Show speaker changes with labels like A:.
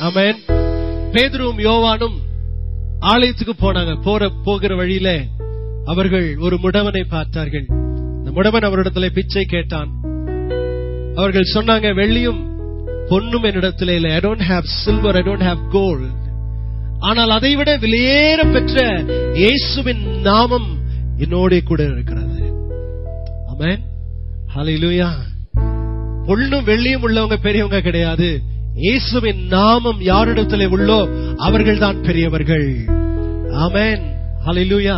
A: ஆமென் பேதுருவும் யோவானும் ஆலயத்துக்கு போனாங்க போற போகிற வழியில அவர்கள் ஒரு முடவனை பார்த்தார்கள் அந்த முடவன் அவரிடத்துல பிச்சை கேட்டான் அவர்கள் சொன்னாங்க வெள்ளியும் பொன்னும் என்னிடத்துல இல்லை I don't have silver I don't have gold ஆனால் அதைவிட விலையேற பெற்ற இயேசுவின் நாமம் என்னோட கூட இருக்கிறது ஆமென் ஹalleluya பொன்னும் வெள்ளியும் உள்ளவங்க பெரியவங்க கிடையாது இயேசுவின் நாமம் யாரிடத்திலே உள்ளோ அவர்கள்தான் பெரியவர்கள் ஆமென் ஹalleluya